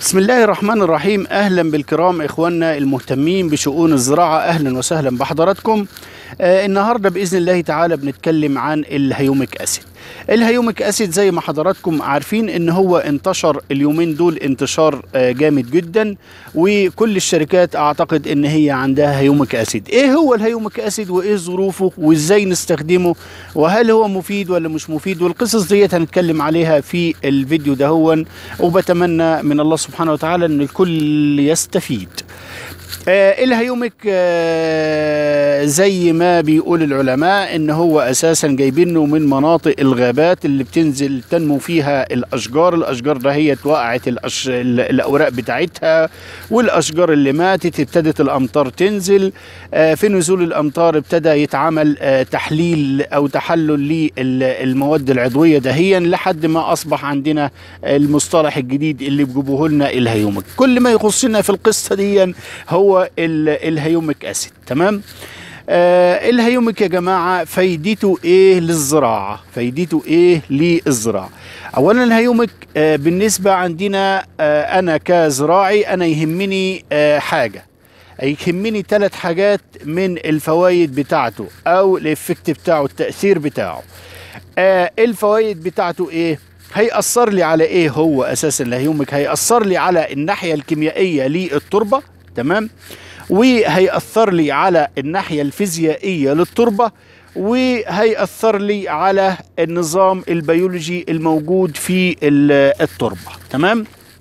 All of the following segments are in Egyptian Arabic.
بسم الله الرحمن الرحيم اهلا بالكرام اخواننا المهتمين بشؤون الزراعه اهلا وسهلا بحضراتكم آه النهارده باذن الله تعالى بنتكلم عن الهيوميك اسيد الهيوميك اسيد زي ما حضراتكم عارفين ان هو انتشر اليومين دول انتشار آه جامد جدا وكل الشركات اعتقد ان هي عندها هيوميك اسيد ايه هو الهيوميك اسيد وايه ظروفه وازاي نستخدمه وهل هو مفيد ولا مش مفيد والقصص ديت هنتكلم عليها في الفيديو دهون وبتمنى من الله سبحانه وتعالى ان الكل يستفيد آه الهيوميك آه زي ما بيقول العلماء ان هو اساسا جايبينه من مناطق الغابات اللي بتنزل تنمو فيها الاشجار الاشجار ده هي وقعت الأش... الاوراق بتاعتها والاشجار اللي ماتت ابتدت الامطار تنزل آه في نزول الامطار ابتدى يتعمل آه تحليل او تحلل للمواد العضويه دهيا لحد ما اصبح عندنا المصطلح الجديد اللي بيجيبوه لنا الهيوميك كل ما يخصنا في القصه دي هو الهيوميك اسيد تمام آه الهيوميك يا جماعه فايدته ايه للزراعه فايدته ايه للزراعه اولا الهيوميك آه بالنسبه عندنا آه انا كزراعي انا يهمني آه حاجه يهمني ثلاث حاجات من الفوائد بتاعته او الافكت بتاعه التاثير بتاعه آه الفوائد بتاعته ايه هيأثر لي على ايه هو اساسا الهيوميك هيأثر لي على الناحيه الكيميائيه للتربه تمام وهيأثر لي على الناحية الفيزيائية للتربة وهيأثر لي على النظام البيولوجي الموجود في التربة تمام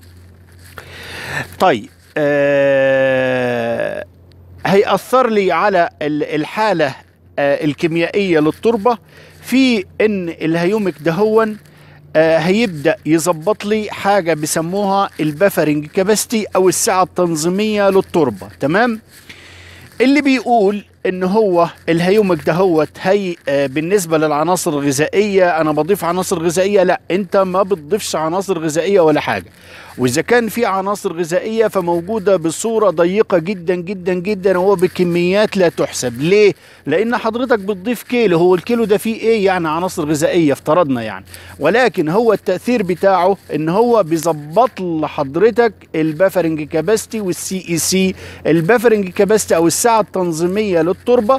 طيب آه هيأثر لي على الحالة آه الكيميائية للتربة في ان الهيوميك دهون آه هيبدا يظبط لي حاجه بيسموها البفرنج كاباستي او السعه التنظيميه للتربه تمام اللي بيقول ان هو الهيومك دهوت هي آه بالنسبه للعناصر الغذائيه انا بضيف عناصر غذائيه لا انت ما بتضيفش عناصر غذائيه ولا حاجه واذا كان في عناصر غذائيه فموجوده بصوره ضيقه جدا جدا جدا وهو بكميات لا تحسب ليه لان حضرتك بتضيف كيلو هو الكيلو ده فيه ايه يعني عناصر غذائيه افترضنا يعني ولكن هو التاثير بتاعه ان هو بيظبط لحضرتك البافرنج كاباستي والسي اي سي البافرنج كاباستي او السعه التنظيميه للتربه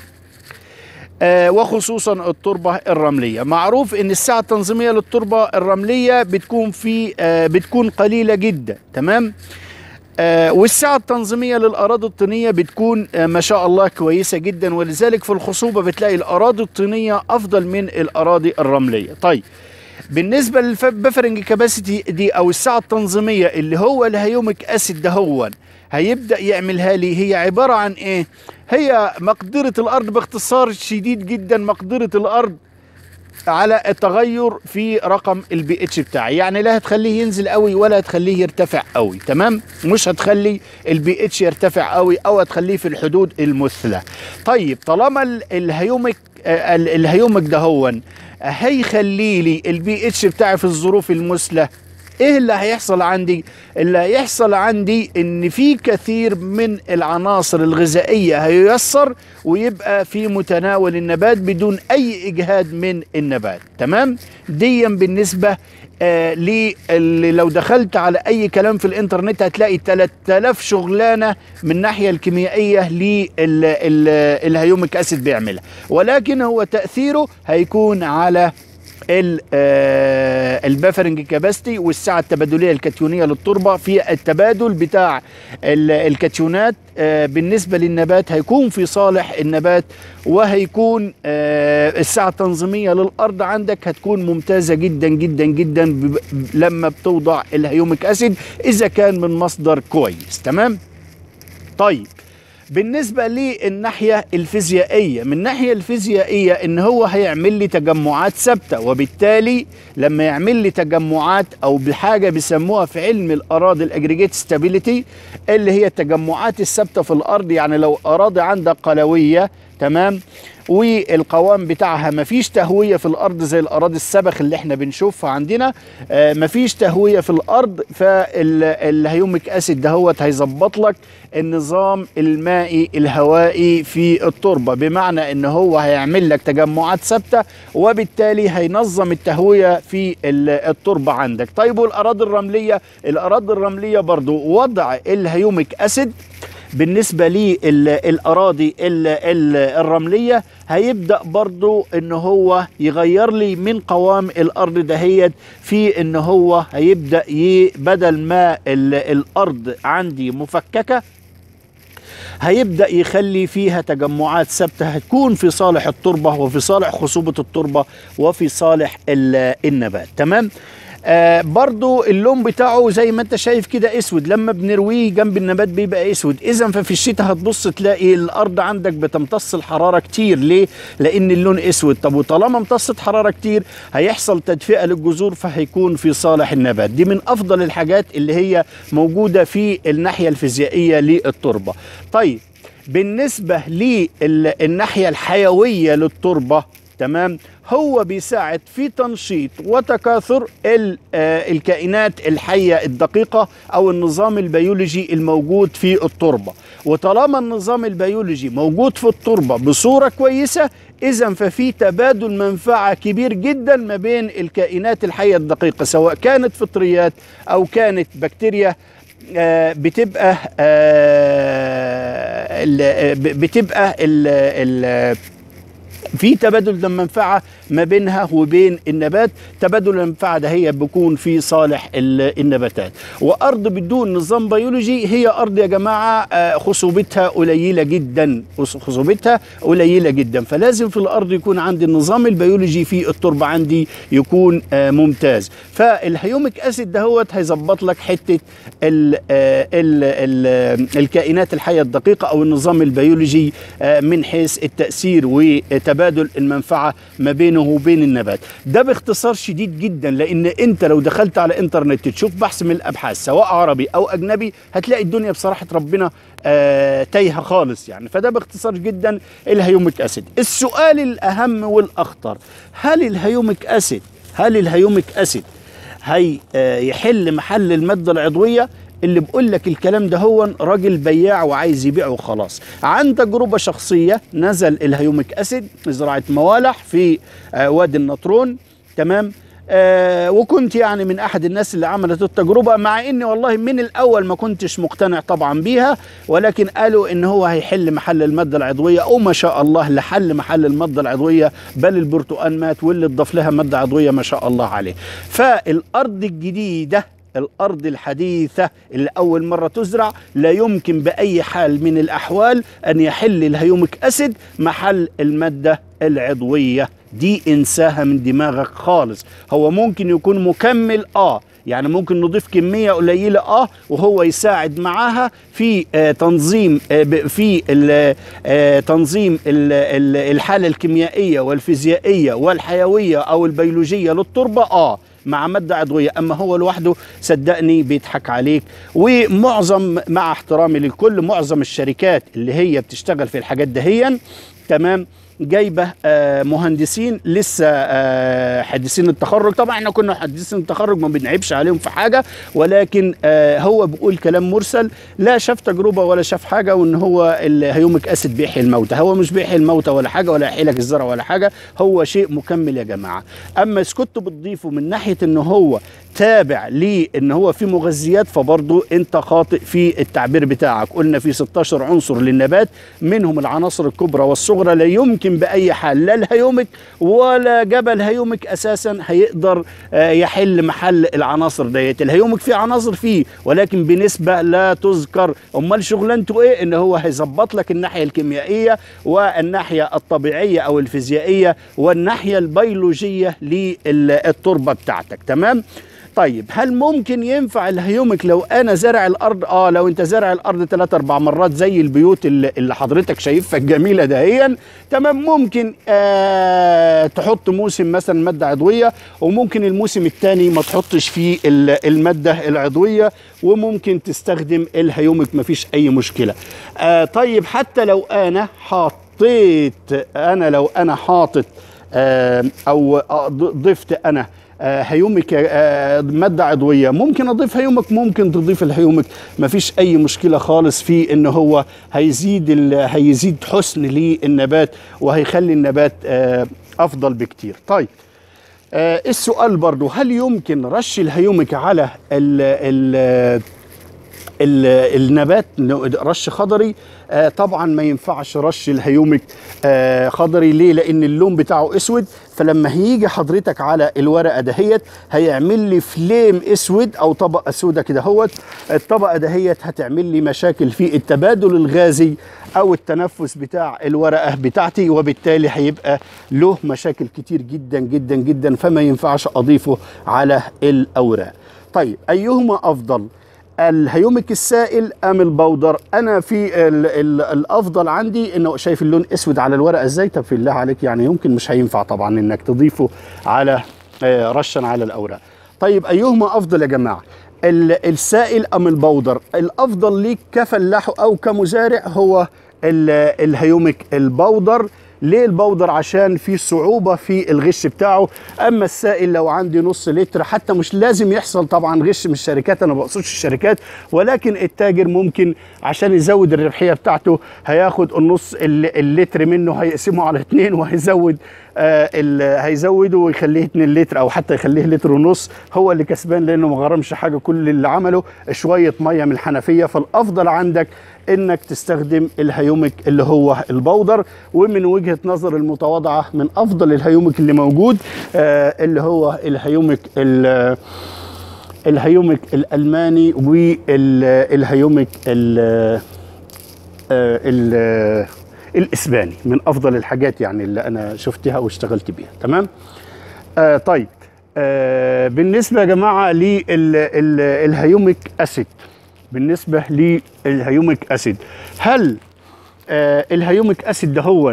آه وخصوصا التربة الرملية معروف ان السعة التنظيمية للتربة الرملية بتكون في آه بتكون قليلة جدا تمام آه والسعة التنظيمية للأراضي الطينية بتكون آه ما شاء الله كويسة جدا ولذلك في الخصوبة بتلاقي الأراضي الطينية أفضل من الأراضي الرملية طيب بالنسبة للبفرنج كاباسيتي دي أو السعة التنظيمية اللي هو الهيوميك أسيد ده هو هيبدأ يعملها لي هي عبارة عن إيه؟ هي مقدرة الأرض باختصار شديد جدا مقدرة الأرض على التغير في رقم البي اتش بتاعي يعني لا هتخليه ينزل قوي ولا هتخليه يرتفع قوي تمام مش هتخلي البي اتش يرتفع قوي او هتخليه في الحدود المثلى طيب طالما الهيوميك الهيوميك ده هو هيخلي لي البي اتش بتاعي في الظروف المثلى ايه اللي هيحصل عندي اللي هيحصل عندي ان في كثير من العناصر الغذائيه هييسر ويبقى في متناول النبات بدون اي اجهاد من النبات تمام ديا بالنسبه آه لي لو دخلت على اي كلام في الانترنت هتلاقي 3000 شغلانه من الناحيه الكيميائيه للهيوميك اسيد بيعملها ولكن هو تاثيره هيكون على البافرنج كاباستي والسعه التبادليه الكاتيونيه للتربه في التبادل بتاع الكاتيونات بالنسبه للنبات هيكون في صالح النبات وهيكون السعه التنظيميه للارض عندك هتكون ممتازه جدا جدا جدا لما بتوضع الهيوميك اسيد اذا كان من مصدر كويس تمام طيب بالنسبة للناحية الفيزيائية من الناحية الفيزيائية ان هو هيعمل لي تجمعات ثابتة وبالتالي لما يعمل لي تجمعات او بحاجة بيسموها في علم الاراضي الاجريجيت ستابيليتي اللي هي التجمعات الثابتة في الارض يعني لو اراضي عندك قلوية تمام والقوام بتاعها مفيش تهوية في الأرض زي الأراضي السبخ اللي احنا بنشوفها عندنا آه، مفيش تهوية في الأرض فالهيوميك أسيد دهوت هيظبط لك النظام المائي الهوائي في التربة بمعنى ان هو هيعمل لك تجمعات ثابتة وبالتالي هينظم التهوية في ال- التربة عندك طيب والأراضي الرملية الأراضي الرملية برضو وضع الهيوميك أسيد بالنسبة للأراضي ال- ال- الرملية هيبدأ برضو ان هو يغير لي من قوام الأرض دهيت في ان هو هيبدأ ي- بدل ما ال- الأرض عندي مفككة هيبدأ يخلي فيها تجمعات ثابتة هتكون في صالح التربة وفي صالح خصوبة التربة وفي صالح ال- النبات تمام آه برضو اللون بتاعه زي ما انت شايف كده اسود لما بنرويه جنب النبات بيبقى اسود اذا ففي الشتاء هتبص تلاقي الارض عندك بتمتص الحراره كتير ليه لان اللون اسود طب وطالما امتصت حراره كتير هيحصل تدفئه للجذور فهيكون في صالح النبات دي من افضل الحاجات اللي هي موجوده في الناحيه الفيزيائيه للتربه طيب بالنسبه للناحيه الحيويه للتربه تمام هو بيساعد في تنشيط وتكاثر ال- آه، الكائنات الحية الدقيقة أو النظام البيولوجي الموجود في التربة وطالما النظام البيولوجي موجود في التربة بصورة كويسة إذا ففي تبادل منفعة كبير جدا ما بين الكائنات الحية الدقيقة سواء كانت فطريات أو كانت بكتيريا آه، بتبقى آه، ال- ب- بتبقى ال ال في تبادل المنفعة ما بينها وبين النبات تبادل المنفعة ده هي بيكون في صالح ال- النباتات وأرض بدون نظام بيولوجي هي أرض يا جماعة آه، خصوبتها قليلة جدا خص- خصوبتها قليلة جدا فلازم في الأرض يكون عندي النظام البيولوجي في التربة عندي يكون آه، ممتاز فالهيوميك أسيد دهوت هيظبط لك حتة ال ال ال الكائنات الحية الدقيقة أو النظام البيولوجي آه، من حيث التأثير وتبادل المنفعة ما بينه وبين النبات ده باختصار شديد جدا لأن أنت لو دخلت على إنترنت تشوف بحث من الأبحاث سواء عربي أو أجنبي هتلاقي الدنيا بصراحة ربنا آه، تايهة خالص يعني فده باختصار جدا الهيوميك أسيد السؤال الأهم والأخطر هل الهيوميك أسيد هل الهيوميك أسيد هي آه، يحل محل المادة العضوية اللي بقول لك الكلام ده هو راجل بياع وعايز يبيعه وخلاص عن تجربة شخصية نزل الهيوميك أسيد مزرعة موالح في آه، وادي النطرون تمام آه وكنت يعني من احد الناس اللي عملت التجربه مع اني والله من الاول ما كنتش مقتنع طبعا بيها ولكن قالوا ان هو هيحل محل الماده العضويه وما شاء الله لحل محل الماده العضويه بل البرتقال مات واللي اتضاف لها ماده عضويه ما شاء الله عليه فالارض الجديده الأرض الحديثة اللي أول مرة تزرع لا يمكن بأي حال من الأحوال أن يحل الهيوميك أسيد محل المادة العضوية دي انساها من دماغك خالص هو ممكن يكون مكمل آه يعني ممكن نضيف كمية قليلة اه وهو يساعد معاها في آه تنظيم آه ب- في ال- آه تنظيم ال- ال- الحالة الكيميائية والفيزيائية والحيوية أو البيولوجية للتربة اه مع مادة عضوية أما هو لوحده صدقني بيضحك عليك ومعظم مع احترامي للكل معظم الشركات اللي هي بتشتغل في الحاجات دهيا تمام جايبه آه، مهندسين لسه آه، حديثين التخرج طبعا احنا كنا حديثين التخرج ما بنعيبش عليهم في حاجه ولكن آه، هو بيقول كلام مرسل لا شاف تجربه ولا شاف حاجه وان هو الهيوميك اسيد بيحيي الموتى هو مش بيحيي الموتى ولا حاجه ولا يحيي لك الزرع ولا حاجه هو شيء مكمل يا جماعه اما إذا كنت بتضيفه من ناحيه ان هو تابع لان هو في مغذيات فبرضه انت خاطئ في التعبير بتاعك قلنا في 16 عنصر للنبات منهم العناصر الكبرى والصغرى لا يمكن باي حال لا الهيوميك ولا جبل هيوميك اساسا هيقدر آه، يحل محل العناصر ديت الهيوميك فيه عناصر فيه ولكن بنسبه لا تذكر امال شغلانته ايه ان هو هيظبط لك الناحيه الكيميائيه والناحيه الطبيعيه او الفيزيائيه والناحيه البيولوجيه للتربه بتاعتك تمام طيب هل ممكن ينفع الهيوميك لو انا زارع الارض اه لو انت زارع الارض ثلاث اربع مرات زي البيوت اللي, اللي حضرتك شايفها الجميله دهيا تمام ممكن آه تحط موسم مثلا ماده عضويه وممكن الموسم الثاني ما تحطش فيه ال- الماده العضويه وممكن تستخدم الهيوميك مفيش اي مشكله آه طيب حتى لو انا حاط حطيت انا لو انا حاطط آه، او ضفت انا آه، هيومك آه، ماده عضويه ممكن اضيف هيومك ممكن تضيف الهيومك مفيش اي مشكله خالص في ان هو هيزيد ال- هيزيد حسن للنبات وهيخلي النبات آه، افضل بكتير طيب آه، السؤال برضو هل يمكن رش الهيومك على ال ال ال- النبات رش خضري آه طبعا ما ينفعش رش الهيومك آه خضري ليه لان اللون بتاعه اسود فلما هيجي حضرتك على الورقه دهيت هيعمل لي فليم اسود او طبقه سودة كده هوت الطبقه دهيت هتعمل لي مشاكل في التبادل الغازي او التنفس بتاع الورقه بتاعتي وبالتالي هيبقى له مشاكل كتير جدا جدا جدا فما ينفعش اضيفه على الاوراق طيب ايهما افضل الهيومك السائل ام البودر انا في ال ال الافضل عندي انه شايف اللون اسود على الورقه ازاي طب في الله عليك يعني يمكن مش هينفع طبعا انك تضيفه على آه، رشا على الاوراق طيب ايهما افضل يا جماعه ال- السائل ام البودر الافضل ليك كفلاح او كمزارع هو ال- الهيومك البودر ليه البودر عشان في صعوبة في الغش بتاعه أما السائل لو عندي نص لتر حتى مش لازم يحصل طبعا غش من الشركات أنا ما بقصدش الشركات ولكن التاجر ممكن عشان يزود الربحية بتاعته هياخد النص ال- اللتر منه هيقسمه على اتنين وهيزود آه ال- هيزوده ويخليه 2 لتر او حتى يخليه لتر ونص هو اللي كسبان لانه ما غرمش حاجه كل اللي عمله شويه ميه من الحنفيه فالافضل عندك انك تستخدم الهيومك اللي هو البودر ومن وجهه نظر المتواضعه من افضل الهيومك اللي موجود آه اللي هو الهيومك ال- الهيومك الالماني والهيومك ال- آه، ال- الاسباني من افضل الحاجات يعني اللي انا شفتها واشتغلت بيها تمام آه طيب آه بالنسبه يا جماعه للهيوميك اسيد بالنسبه للهيوميك اسيد هل آه الهيوميك اسيد ده هو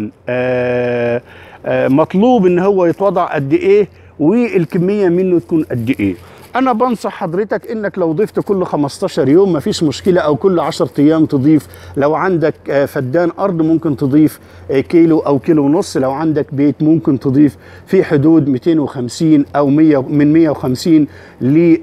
آه آه مطلوب ان هو يتوضع قد ايه والكميه منه تكون قد ايه انا بنصح حضرتك انك لو ضفت كل 15 يوم مفيش مشكله او كل 10 ايام تضيف لو عندك آه، فدان ارض ممكن تضيف آه، كيلو او كيلو ونص لو عندك بيت ممكن تضيف في حدود 250 او 100 من 150 ل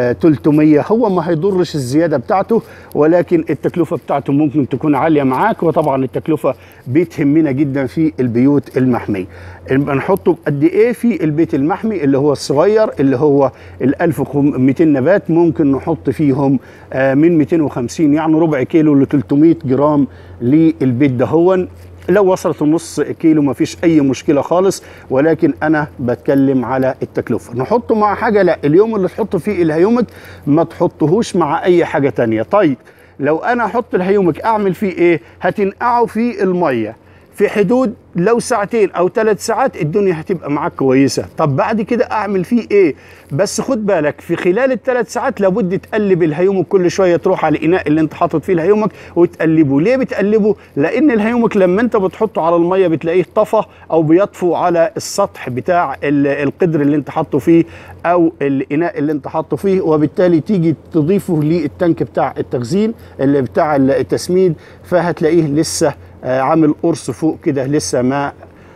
300 هو ما هيضرش الزياده بتاعته ولكن التكلفه بتاعته ممكن تكون عاليه معاك وطبعا التكلفه بتهمنا جدا في البيوت المحميه نحطه قد ايه في البيت المحمي اللي هو الصغير اللي هو ال 1200 نبات ممكن نحط فيهم آه، من 250 يعني ربع كيلو ل 300 جرام للبيت دهون لو وصلت النص كيلو ما فيش اي مشكله خالص ولكن انا بتكلم على التكلفه نحطه مع حاجه لا اليوم اللي تحط فيه الهيومك ما تحطهوش مع اي حاجه تانية طيب لو انا احط الهيومك اعمل فيه ايه هتنقعه في الميه في حدود لو ساعتين او ثلاث ساعات الدنيا هتبقى معاك كويسه طب بعد كده اعمل فيه ايه بس خد بالك في خلال الثلاث ساعات لابد تقلب الهيومك كل شويه تروح على الاناء اللي انت حاطط فيه الهيومك وتقلبه ليه بتقلبه لان الهيومك لما انت بتحطه على الميه بتلاقيه طفى او بيطفو على السطح بتاع ال- القدر اللي انت حاطه فيه او الاناء اللي انت حاطه فيه وبالتالي تيجي تضيفه للتانك بتاع التخزين اللي بتاع التسميد فهتلاقيه لسه آه، عامل قرص فوق كده لسه ما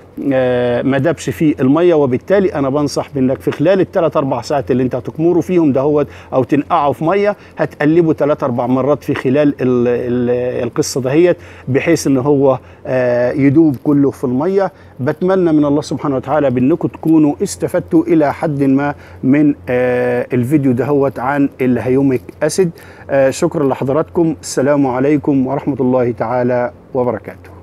آه، ما دابش فيه الميه وبالتالي انا بنصح بانك في خلال الثلاث اربع ساعات اللي انت هتكمره فيهم دهوت او تنقعه في ميه هتقلبه ثلاث اربع مرات في خلال ال ال القصه دهيت بحيث ان هو آه، يدوب كله في الميه بتمنى من الله سبحانه وتعالى بانكم تكونوا استفدتوا الى حد ما من آه، الفيديو دهوت عن الهيوميك اسيد آه، شكرا لحضراتكم السلام عليكم ورحمه الله تعالى وبركاته